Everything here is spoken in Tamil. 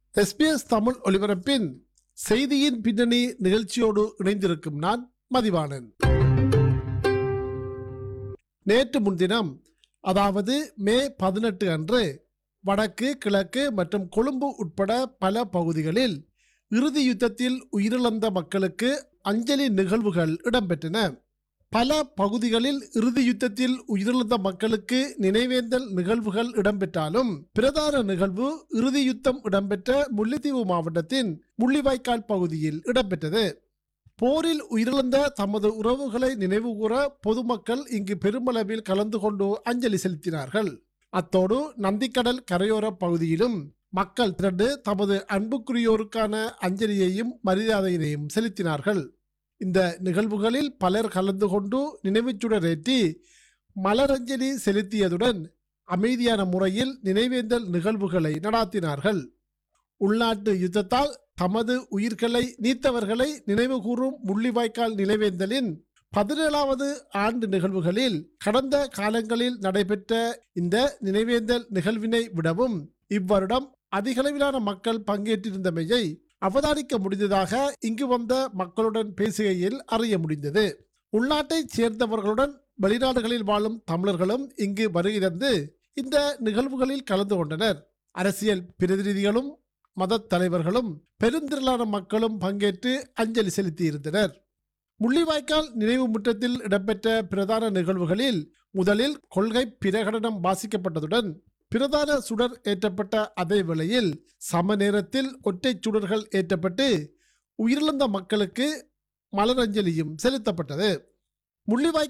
எஸ்பிஎஸ் தமிழ் ஒலிபரப்பின் செய்தியின் பின்னணி நிகழ்ச்சியோடு இணைந்திருக்கும் நான் மதிவாணன் நேற்று முன்தினம் அதாவது மே பதினெட்டு அன்று வடக்கு கிழக்கு மற்றும் கொழும்பு உட்பட பல பகுதிகளில் இறுதி யுத்தத்தில் உயிரிழந்த மக்களுக்கு அஞ்சலி நிகழ்வுகள் இடம்பெற்றன பல பகுதிகளில் இறுதி யுத்தத்தில் உயிரிழந்த மக்களுக்கு நினைவேந்தல் நிகழ்வுகள் இடம்பெற்றாலும் பிரதான நிகழ்வு இறுதி யுத்தம் இடம்பெற்ற முல்லைத்தீவு மாவட்டத்தின் முள்ளிவாய்க்கால் பகுதியில் இடம்பெற்றது போரில் உயிரிழந்த தமது உறவுகளை நினைவுகூர பொதுமக்கள் இங்கு பெருமளவில் கலந்து கொண்டு அஞ்சலி செலுத்தினார்கள் அத்தோடு நந்திக்கடல் கரையோர பகுதியிலும் மக்கள் திரண்டு தமது அன்புக்குரியோருக்கான அஞ்சலியையும் மரியாதையினையும் செலுத்தினார்கள் இந்த நிகழ்வுகளில் பலர் கலந்து கொண்டு நினைவுச்சுடரேற்றி மலரஞ்சலி செலுத்தியதுடன் அமைதியான முறையில் நினைவேந்தல் நிகழ்வுகளை நடாத்தினார்கள் உள்நாட்டு யுத்தத்தால் தமது உயிர்களை நீத்தவர்களை நினைவுகூரும் முள்ளிவாய்க்கால் நினைவேந்தலின் பதினேழாவது ஆண்டு நிகழ்வுகளில் கடந்த காலங்களில் நடைபெற்ற இந்த நினைவேந்தல் நிகழ்வினை விடவும் இவ்வருடம் அதிகளவிலான மக்கள் பங்கேற்றிருந்தமையை அவதானிக்க முடிந்ததாக இங்கு வந்த மக்களுடன் பேசுகையில் அறிய முடிந்தது உள்நாட்டைச் சேர்ந்தவர்களுடன் வெளிநாடுகளில் வாழும் தமிழர்களும் இங்கு வருகை தந்து இந்த நிகழ்வுகளில் கலந்து கொண்டனர் அரசியல் பிரதிநிதிகளும் மத தலைவர்களும் பெருந்திரளான மக்களும் பங்கேற்று அஞ்சலி செலுத்தியிருந்தனர் முள்ளிவாய்க்கால் நினைவு முற்றத்தில் இடம்பெற்ற பிரதான நிகழ்வுகளில் முதலில் கொள்கை பிரகடனம் வாசிக்கப்பட்டதுடன் பிரதான சுடர் ஏற்றப்பட்ட அதே வேளையில் சம நேரத்தில் ஒற்றை சுடர்கள் ஏற்றப்பட்டு உயிரிழந்த மக்களுக்கு மலரஞ்சலியும் செலுத்தப்பட்டது முள்ளிவாய்க்கால்